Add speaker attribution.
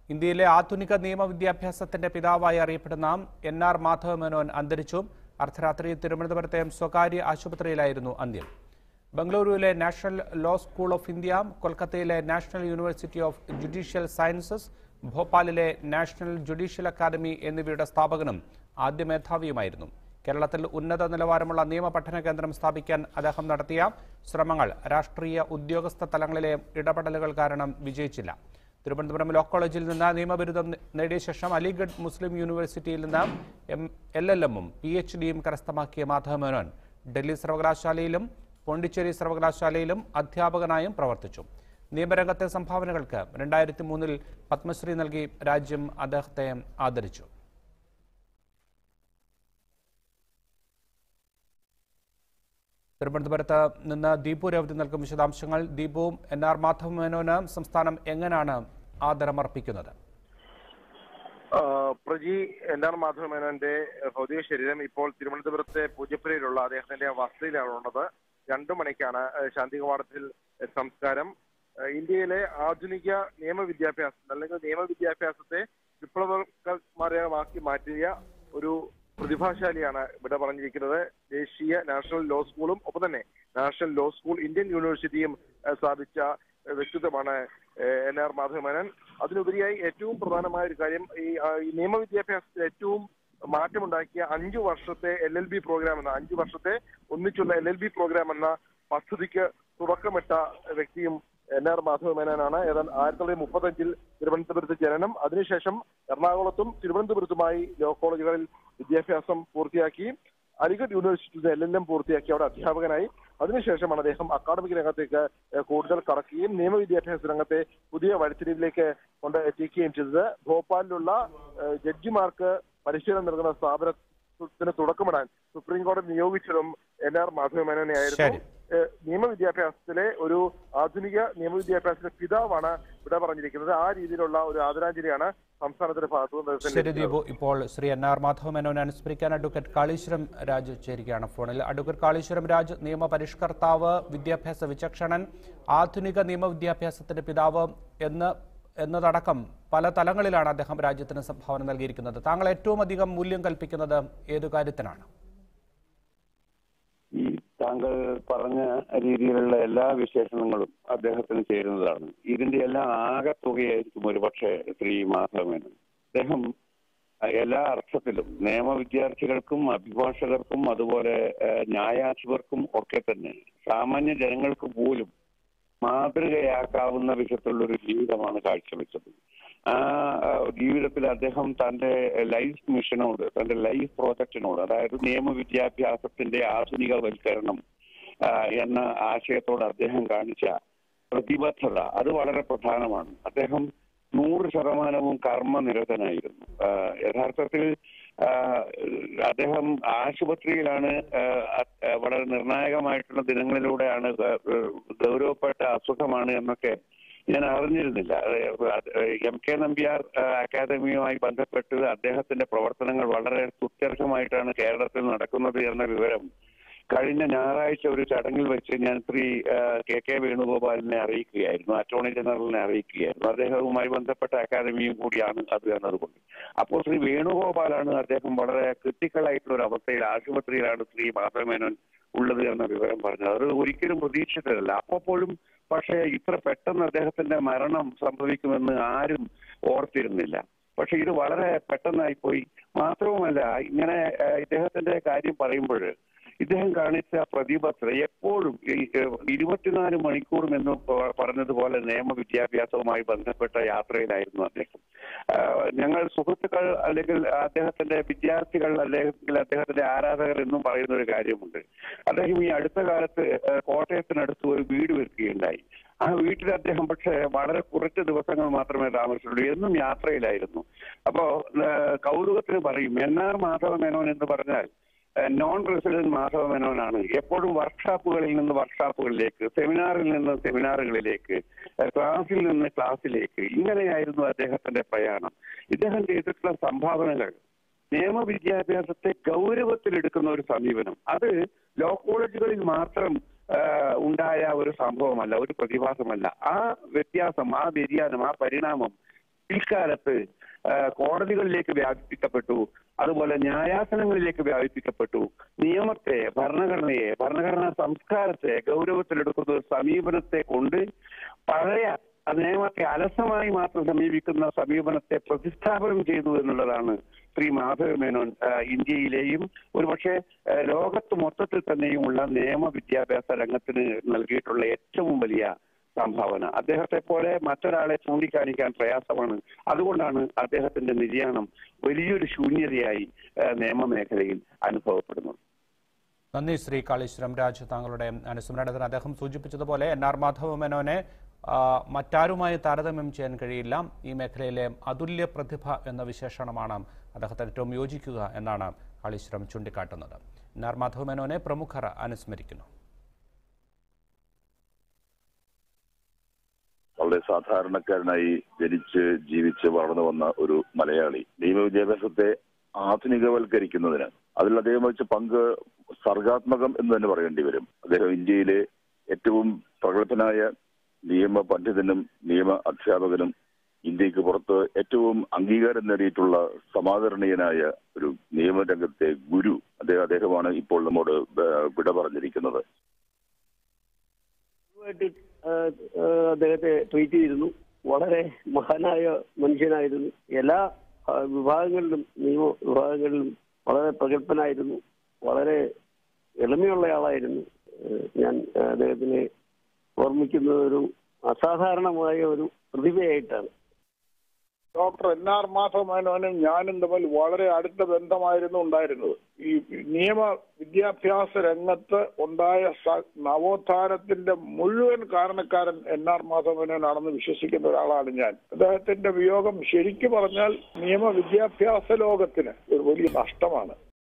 Speaker 1: ഇന്ത്യയിലെ ആധുനിക നിയമവിദ്യാഭ്യാസത്തിന്റെ പിതാവായി അറിയപ്പെടുന്ന എൻ ആർ മാധവ മേനോൻ അന്തരിച്ചു അർദ്ധരാത്രി തിരുവനന്തപുരത്തെ സ്വകാര്യ ആശുപത്രിയിലായിരുന്നു അന്ത്യം ബംഗളൂരുവിലെ national law school of India കൊൽക്കത്തയിലെ national university of judicial sciences ഭോപ്പാലിലെ നാഷണൽ ജുഡീഷ്യൽ അക്കാദമി എന്നിവയുടെ സ്ഥാപകനും ആദ്യ മേധാവിയുമായിരുന്നു കേരളത്തിൽ ഉന്നത നിലവാരമുള്ള നിയമ പഠന കേന്ദ്രം സ്ഥാപിക്കാൻ അദ്ദേഹം നടത്തിയ ശ്രമങ്ങൾ രാഷ്ട്രീയ ഉദ്യോഗസ്ഥ തലങ്ങളിലെ ഇടപെടലുകൾ കാരണം വിജയിച്ചില്ല തിരുവനന്തപുരം ലോ കോളേജിൽ നിന്ന് നിയമബിരുദം നേടിയ ശേഷം അലിഗഡ് മുസ്ലിം യൂണിവേഴ്സിറ്റിയിൽ നിന്ന് എം എൽ എൽ എമ്മും പി എച്ച് ഡിയും കരസ്ഥമാക്കിയ മാധവ മേനോൻ ഡൽഹി സർവകലാശാലയിലും പോണ്ടിച്ചേരി സർവകലാശാലയിലും അധ്യാപകനായും പ്രവർത്തിച്ചു നിയമരംഗത്തെ സംഭാവനകൾക്ക് രണ്ടായിരത്തി മൂന്നിൽ പത്മശ്രീ നൽകി രാജ്യം അദ്ദേഹത്തെ ആദരിച്ചു തിരുവനന്തപുരത്ത് നിന്ന് ദീപു രവതി നൽകും വിശദാംശങ്ങൾ ദീപുവും എൻ ആർ മാധവ മേനോന് സംസ്ഥാനം എങ്ങനെയാണ് ആദരമർപ്പിക്കുന്നത്
Speaker 2: ആ, പ്രജി എൻ ആർ മാധവ മേനോന്റെ ഭൗതിക ശരീരം ഇപ്പോൾ തിരുവനന്തപുരത്തെ പൂജപ്പുരയിലുള്ള അദ്ദേഹത്തിന്റെ വസതിയിലാണ് ഉള്ളത് രണ്ടു മണിക്കാണ് ഏഹ്, ശാന്തി കവാടത്തിൽ സംസ്കാരം ഏഹ്, ഇന്ത്യയിലെ ആധുനിക നിയമ വിദ്യാഭ്യാസം അല്ലെങ്കിൽ നിയമ വിദ്യാഭ്യാസത്തെ വിപ്ലവകരമാക്കി മാറ്റിയ ഒരു പ്രതിഭാശാലിയാണ് ഇവിടെ പറഞ്ഞിരിക്കുന്നത് ദേശീയ നാഷണൽ ലോ സ്കൂളും ഒപ്പം തന്നെ നാഷണൽ ലോ സ്കൂൾ ഇന്ത്യൻ യൂണിവേഴ്സിറ്റിയും ഏഹ്, സ്ഥാപിച്ച ഏഹ്, വ്യക്തിത്വമാണ് ഏഹ്, എൻ ആർ മാധവമേനൻ അതിനുപരിയായി ഏറ്റവും പ്രധാനമായ ഒരു കാര്യം ഈ ആ, ഈ നിയമവിദ്യാഭ്യാസത്തിൽ ഏറ്റവും മാറ്റമുണ്ടാക്കിയ അഞ്ചു വർഷത്തെ എൽ എൽ ബി പ്രോഗ്രാം എന്ന അഞ്ചു വർഷത്തെ ഒന്നിച്ചുള്ള എൽ എൽ ബി പ്രോഗ്രാം എന്ന പദ്ധതിക്ക് തുടക്കമിട്ട വ്യക്തിയും എൻ ആർ മാധവ മേനോനാണ് ഏതാണ്ട് ആയിരത്തി തൊള്ളായിരത്തി മുപ്പത്തഞ്ചിൽ തിരുവനന്തപുരത്ത് ജനനം അതിനുശേഷം എറണാകുളത്തും തിരുവനന്തപുരത്തുമായി ലോ കോളേജുകളിൽ വിദ്യാഭ്യാസം പൂർത്തിയാക്കി അലിഗഡ് യൂണിവേഴ്സിറ്റിയിൽ എൽ എൽ എം പൂർത്തിയാക്കി അവിടെ അധ്യാപകനായി അതിനുശേഷമാണ് അദ്ദേഹം അക്കാഡമിക് രംഗത്തേക്ക് ഏഹ്, കൂടുതൽ കടക്കുകയും നിയമവിദ്യാഭ്യാസ രംഗത്തെ പുതിയ വഴിത്തിരിവിലേക്ക് കൊണ്ട് എത്തിക്കുകയും ചെയ്തത് ഭോപ്പാലിലുള്ള ഏഹ്, ജഡ്ജിമാർക്ക് പരിശീലനം നൽകുന്ന സ്ഥാപനത്തിന് തുടക്കമിടാൻ സുപ്രീം കോടതി നിയോഗിച്ചതും എൻ ആർ മാധവ മേനോനെ ആയിരുന്നു
Speaker 1: ശരി.
Speaker 2: ഏഹ്, നിയമവിദ്യാഭ്യാസത്തിലെ ഒരു ആധുനിക നിയമവിദ്യാഭ്യാസത്തിന്റെ പിതാവാണ് ഇവിടെ പറഞ്ഞിരിക്കുന്നത് ആ രീതിയിലുള്ള ഒരു ആദരാഞ്ജലിയാണ് സംസ്ഥാനത്തിന്റെ ഭാഗത്തുനിന്ന്
Speaker 1: ശരി
Speaker 2: ലഭിക്കുന്നത്.
Speaker 1: ദീപു ഇപ്പോൾ ശ്രീ എൻ ആർ മാധവ മേനോനെ അനുസ്മരിക്കാൻ അഡ്വക്കേറ്റ് കാളീശ്വരം രാജ് ചേരുകയാണ് ഫോണിൽ അഡ്വക്കേറ്റ് കാളീശ്വരം രാജ് നിയമ പരിഷ്കർത്താവ് വിദ്യാഭ്യാസ വിചക്ഷണൻ ആധുനിക നിയമവിദ്യാഭ്യാസത്തിന്റെ പിതാവ് എന്ന് എന്നതടക്കം പല തലങ്ങളിലാണ് അദ്ദേഹം രാജ്യത്തിന് സംഭാവന നൽകിയിരിക്കുന്നത് താങ്കൾ ഏറ്റവും അധികം മൂല്യം കൽപ്പിക്കുന്നത് ഏതു കാര്യത്തിനാണ്
Speaker 3: ഈ താങ്കൾ പറഞ്ഞ രീതിയിലുള്ള എല്ലാ വിശേഷണങ്ങളും അദ്ദേഹത്തിന് ചേരുന്നതാണ് ഇതിന്റെ എല്ലാം ആകെത്തുകയായിരിക്കും ഒരുപക്ഷെ ശ്രീ മാധവമേനൻ അദ്ദേഹം അഹ് എല്ലാ അർത്ഥത്തിലും നിയമ വിദ്യാർത്ഥികൾക്കും അഭിഭാഷകർക്കും അതുപോലെ അഹ് ന്യായാധിപർക്കും ഒക്കെ തന്നെ സാമാന്യ ജനങ്ങൾക്ക് പോലും മാതൃകയാക്കാവുന്ന വിധത്തിലുള്ള ഒരു ജീവിതമാണ് കാഴ്ചവെച്ചത് ആ അഹ് ജീവിതത്തിൽ അദ്ദേഹം തന്റെ ലൈഫ് മിഷനോട് തന്റെ ലൈഫ് പ്രോജക്റ്റിനോട് അതായത് നിയമ വിദ്യാഭ്യാസത്തിന്റെ ആധുനികവൽക്കരണം ആ, എന്ന ആശയത്തോട് അദ്ദേഹം കാണിച്ച പ്രതിബദ്ധത അത് വളരെ പ്രധാനമാണ് അദ്ദേഹം നൂറ് ശതമാനവും കർമ്മനിരതനായിരുന്നു ആ, യഥാർത്ഥത്തിൽ ആ, അദ്ദേഹം ആശുപത്രിയിലാണ് ആ, ആ, വളരെ നിർണായകമായിട്ടുള്ള ദിനങ്ങളിലൂടെയാണ് ഗ- ഗൗരവപ്പെട്ട അസുഖമാണ് എന്നൊക്കെ ഞാൻ അറിഞ്ഞിരുന്നില്ല അത് എം കെ നമ്പ്യാർ ആ, അക്കാദമിയുമായി ബന്ധപ്പെട്ട് അദ്ദേഹത്തിന്റെ പ്രവർത്തനങ്ങൾ വളരെ സുത്യർഹമായിട്ടാണ് കേരളത്തിൽ നടക്കുന്നത് എന്ന വിവരം കഴിഞ്ഞ ഞായറാഴ്ച ഒരു ചടങ്ങിൽ വെച്ച് ഞാൻ ശ്രീ ആ, കെ കെ വേണുഗോപാലിനെ അറിയിക്കുകയായിരുന്നു അറ്റോർണി ജനറലിനെ അറിയിക്കുകയായിരുന്നു അദ്ദേഹവുമായി ബന്ധപ്പെട്ട അക്കാദമിയും കൂടിയാണ് അത് എന്നതുകൊണ്ട് അപ്പോൾ ശ്രീ വേണുഗോപാലാണ് അദ്ദേഹം വളരെ ക്രിട്ടിക്കലായിട്ടുള്ള ഒരു അവസ്ഥയിൽ ആശുപത്രിയിലാണ് ശ്രീ മാധവമേനോൻ ഉള്ളത് എന്ന വിവരം പറഞ്ഞത് അത് ഒരിക്കലും പ്രതീക്ഷിച്ചതല്ല അപ്പോഴും പക്ഷേ ഇത്ര പെട്ടെന്ന് അദ്ദേഹത്തിന്റെ മരണം സംഭവിക്കുമെന്ന് ആരും ഓർത്തിരുന്നില്ല പക്ഷെ ഇത് വളരെ പെട്ടെന്നായി പോയി മാത്രവുമല്ല ഇങ്ങനെ ആ, ഇദ്ദേഹത്തിന്റെ കാര്യം പറയുമ്പോൾ ഇദ്ദേഹം കാണിച്ച പ്രതിബദ്ധത എപ്പോഴും ഈ, ഏഹ്, ഇരുപത്തിനാല് മണിക്കൂറും എന്ന് പ- പറഞ്ഞതുപോലെ നിയമ വിദ്യാഭ്യാസവുമായി ബന്ധപ്പെട്ട യാത്രയിലായിരുന്നു അദ്ദേഹം ആ, ഞങ്ങൾ സുഹൃത്തുക്കൾ അല്ലെങ്കിൽ അദ്ദേഹത്തിന്റെ വിദ്യാർത്ഥികൾ അല്ലെങ്കിൽ അദ്ദേഹത്തിന്റെ ആരാധകർ എന്നും പറയുന്ന ഒരു കാര്യമുണ്ട് അദ്ദേഹം ഈ അടുത്ത കാലത്ത് ഏഹ്, കോട്ടയത്തിനടുത്ത് ഒരു വീട് വെക്കുകയുണ്ടായി ആ വീട്ടിൽ അദ്ദേഹം പക്ഷേ വളരെ കുറച്ച് ദിവസങ്ങൾ മാത്രമേ താമസിച്ചുള്ളൂ എന്നും യാത്രയിലായിരുന്നു അപ്പോ ഏഹ്, കൗതുകത്തിന് പറയും എൻ ആർ മാധവ മേനോൻ എന്ന് പറഞ്ഞാൽ നോൺ റെസിഡന്റ് മാധവ മേനോനാണ് എപ്പോഴും വർക്ക്ഷോപ്പുകളിൽ നിന്ന് വർക്ക്ഷോപ്പുകളിലേക്ക് സെമിനാറിൽ നിന്ന് സെമിനാറുകളിലേക്ക് ഏഹ് ക്ലാസ്സിൽ നിന്ന് ക്ലാസ്സിലേക്ക് ഇങ്ങനെയായിരുന്നു അദ്ദേഹത്തിന്റെ പ്രയാണം ഇദ്ദേഹം ചെയ്തിട്ടുള്ള സംഭാവനകൾ നിയമവിദ്യാഭ്യാസത്തെ ഗൗരവത്തിലെടുക്കുന്ന ഒരു സമീപനം അത് ലോ കോളേജുകളിൽ മാത്രം ആ, ഉണ്ടായ ഒരു സംഭവമല്ല ഒരു പ്രതിഭാസമല്ല ആ വ്യത്യാസം ആ വ്യതിയാനം ആ പരിണാമം പിൽക്കാലത്ത് ആ, കോടതികളിലേക്ക് വ്യാപിപ്പിക്കപ്പെട്ടു അതുപോലെ ന്യായാസനങ്ങളിലേക്ക് വ്യാപിപ്പിക്കപ്പെട്ടു നിയമത്തെ ഭരണഘടനയെ ഭരണഘടനാ സംസ്കാരത്തെ ഗൗരവത്തിലെടുക്കുന്ന ഒരു സമീപനത്തെ കൊണ്ട് പഴയ ആ നിയമത്തെ അലസമായി മാത്രം സമീപിക്കുന്ന സമീപനത്തെ പ്രതിസ്ഥാപനം ചെയ്തു എന്നുള്ളതാണ് ശ്രീ മാധവ മേനോൻ ആ, ഇന്ത്യയിലെയും ഒരുപക്ഷെ ആ, ലോകത്ത് മൊത്തത്തിൽ തന്നെയുമുള്ള നിയമ വിദ്യാഭ്യാസ രംഗത്തിന് നൽകിയിട്ടുള്ള ഏറ്റവും വലിയ സംഭാവന അദ്ദേഹത്തെ പോലെ മറ്റൊരാളെ ചൂണ്ടിക്കാണിക്കാൻ പ്രയാസമാണ് അതുകൊണ്ടാണ് അദ്ദേഹത്തിന്റെ നിര്യാണം വലിയൊരു ശൂന്യതയായി ആ, നിയമമേഖലയിൽ അനുഭവപ്പെടുന്നത്
Speaker 1: നന്ദി ശ്രീ കാളീശ്വരം രാജ് താങ്കളുടെ അനുസ്മരണത്തിന് അദ്ദേഹം സൂചിപ്പിച്ചതുപോലെ എൻ ആർ മാധവ മേനോനെ ആ, മറ്റാരുമായി താരതമ്യം ചെയ്യാൻ കഴിയില്ല ഈ മേഖലയിലെ അതുല്യ പ്രതിഭ എന്ന വിശേഷണമാണ് അദ്ദേഹത്തിന് ഏറ്റവും യോജിക്കുക എന്നാണ് കാളീശ്വരം ചൂണ്ടിക്കാട്ടുന്നത് എൻ ആർ മാധവ മേനോനെ പ്രമുഖർ അനുസ്മരിക്കുന്നു
Speaker 4: വളരെ സാധാരണക്കാരനായി ജനിച്ച് ജീവിച്ച് വളർന്നു വന്ന ഒരു മലയാളി നിയമവിദ്യാഭ്യാസത്തെ ആധുനികവൽക്കരിക്കുന്നതിന് അതിൽ അദ്ദേഹം വഹിച്ച പങ്ക് സർഗാത്മകം എന്ന് തന്നെ പറയേണ്ടി വരും അദ്ദേഹം ഇന്ത്യയിലെ ഏറ്റവും പ്രഗത്ഭനായ നിയമ പണ്ഡിതനും നിയമ അധ്യാപകനും ഇന്ത്യക്ക് പുറത്ത് ഏറ്റവും അംഗീകാരം നേടിയിട്ടുള്ള സമാദരണീയനായ ഒരു നിയമരംഗത്തെ ഗുരു അദ്ദേഹം അദ്ദേഹമാണ് ഇപ്പോൾ നമ്മോട് ഏഹ്, വിട പറഞ്ഞിരിക്കുന്നത്
Speaker 5: ആയിട്ട് അദ്ദേഹത്തെ ട്രീറ്റ് ചെയ്തിരുന്നു വളരെ മഹാനായ മനുഷ്യനായിരുന്നു എല്ലാ ആ, വിഭാഗങ്ങളിലും നിയമ വിഭാഗങ്ങളിലും വളരെ പ്രഗത്ഭനായിരുന്നു വളരെ എളിമയുള്ള ആളായിരുന്നു ഏഹ് ഞാൻ ആ, അദ്ദേഹത്തിനെ ഓർമ്മിക്കുന്നത് ഒരു അസാധാരണമായ ഒരു പ്രതിഭയായിട്ടാണ്
Speaker 6: ഡോക്ടർ എൻ ആർ മാധവമേനോനും ഞാനും തമ്മിൽ വളരെ അടുത്ത ബന്ധമായിരുന്നു ഉണ്ടായിരുന്നത് ഈ നിയമ വിദ്യാഭ്യാസ രംഗത്ത് ഉണ്ടായ സ- നവോത്ഥാനത്തിന്റെ മുഴുവൻ കാരണക്കാരൻ എൻ ആർ മാധവമേനോനാണെന്ന് വിശ്വസിക്കുന്ന ഒരാളാണ് ഞാൻ അദ്ദേഹത്തിന്റെ വിയോഗം ശരിക്കു പറഞ്ഞാൽ നിയമ വിദ്യാഭ്യാസ ലോകത്തിന് ഒരു വലിയ നഷ്ടമാണ്